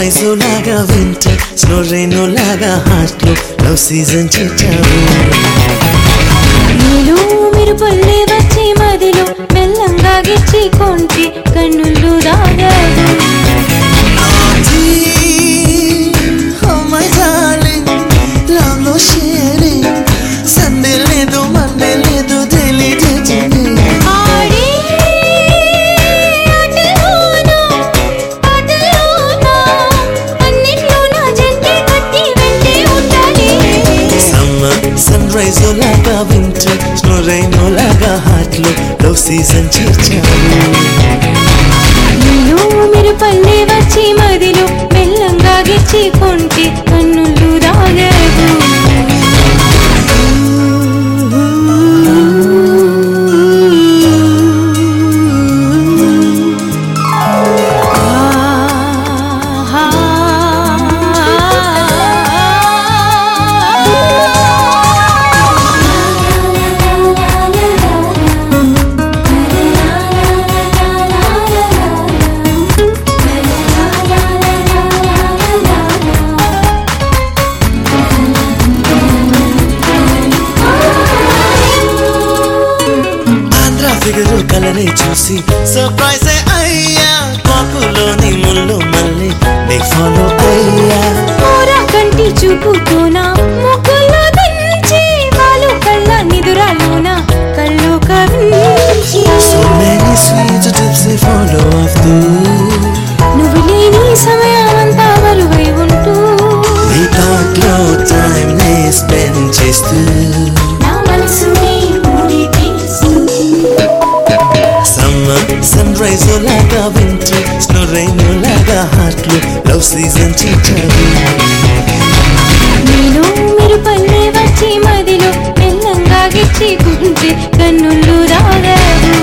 Rise లాగా winter snow rain లాగా heart లో లవ్ సీజన్ చేర్చావు నీలో మీరు పల్లె వచ్చి మదిలో మెల్లంగా గిచ్చి కొంటి కన్నులు దాగావు Oh my darling, love no sharing. Sunday లేదు Monday లేదు daily dating. ఆడే ఆటలోనా, పాటలోనా, అన్నిట్లోనా జంటే కట్టి వెంటే ఉండాలి. సమ్మర్ సన్ రైజ్ లాగా వింటర్ స్నో రైన్ లాగా హార్ట్ లో లవ్ సీజన్ చేర్చావు నీలో మీరు పల్లె వచ్చి మదిలో మెల్లంగా గిచ్చి కొంటి కన్నులు దాగావు ఆంధ్ర ఫిగర్ కలరే చూసి సర్ప్రైజ్ అయ్యా కాకులోని ముళ్ళు మళ్ళీ నీ ఫాలో అయ్యా కూర కంటి చూపుతోన ముగ్గుల్లో దంచి వాళ్ళు కళ్ళ నిదురాలోన కళ్ళు కవించి So many sweet tips they follow after నువ్వు లేని సమయమంతా బరువై ఉంటూ నీ థాట్లో టైం నే స్పెండ్ చేస్తూ నా మనసుని ముడిపేస్తూ సమ్మర్ సన్ రైజ్ లాగా వింటర్ స్నో రైన్ లాగా హార్ట్ లో లవ్ సీజన్ చేర్చావు నేను మీరు పల్లె వచ్చి మదిలో మెల్లంగా గిచ్చి కుంటే కన్నులు రాగావు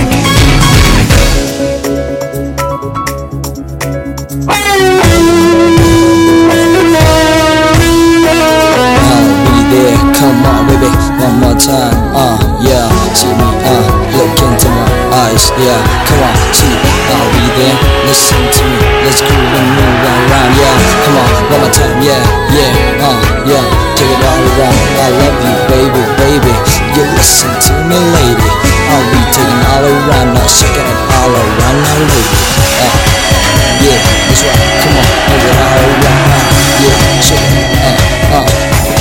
I'll be there, come on baby, one more time, uh, yeah, see me, uh, look into my eyes, yeah, come on, see, I'll be there, listen to me, let's groove and move around, yeah, come on, one more time, yeah, yeah, uh, yeah, take it all around, I love you, baby, baby, you listen to me, lady, I'll be taking all around, now shaking it all around, now, lady, uh, yeah, that's right, come on, move it all around, uh, yeah, shake it, uh, uh.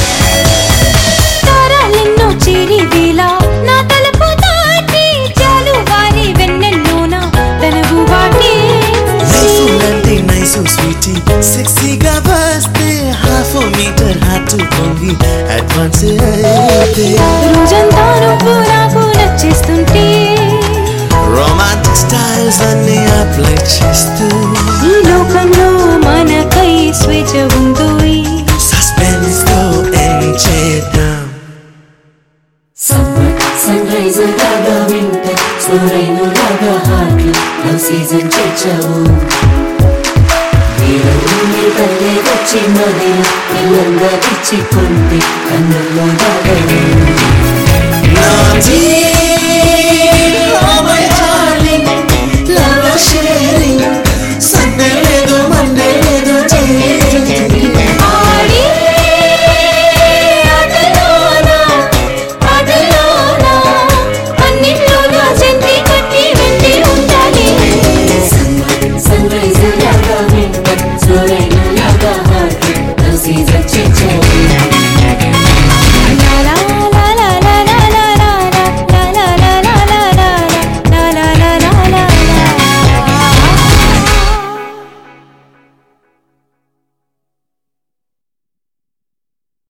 తారాలెన్నో చేరి వేళ నా తలుపు దాటి చాలు వారి వెన్నెల్లోన తనవు వాటి life లాంటి nice sweetie సెక్సీగా వస్తే హాఫ్ మీటర్ హార్ట్ పొంగి అడ్వాన్స్ అయితే రోజంతా నువ్వు నాకు నచ్చేస్తుంటే రొమాంటిక్ స్టైల్స్ అన్ని అప్లై చేస్తూ ఈ లోకంలో మనకై స్వేచ్ఛ ఉందో సస్పెన్స్ తో ఎండ్ చేద్దాం సమ్మర్ సన్ రైజ్ లాగా వింటర్ స్నో రైన్ లాగా హార్ట్ లవ్ సీజన్ చేర్చావు మీరు మీరు తల్లి వచ్చి మరి పిల్లంగా పిచ్చి కొంటే కన్నులు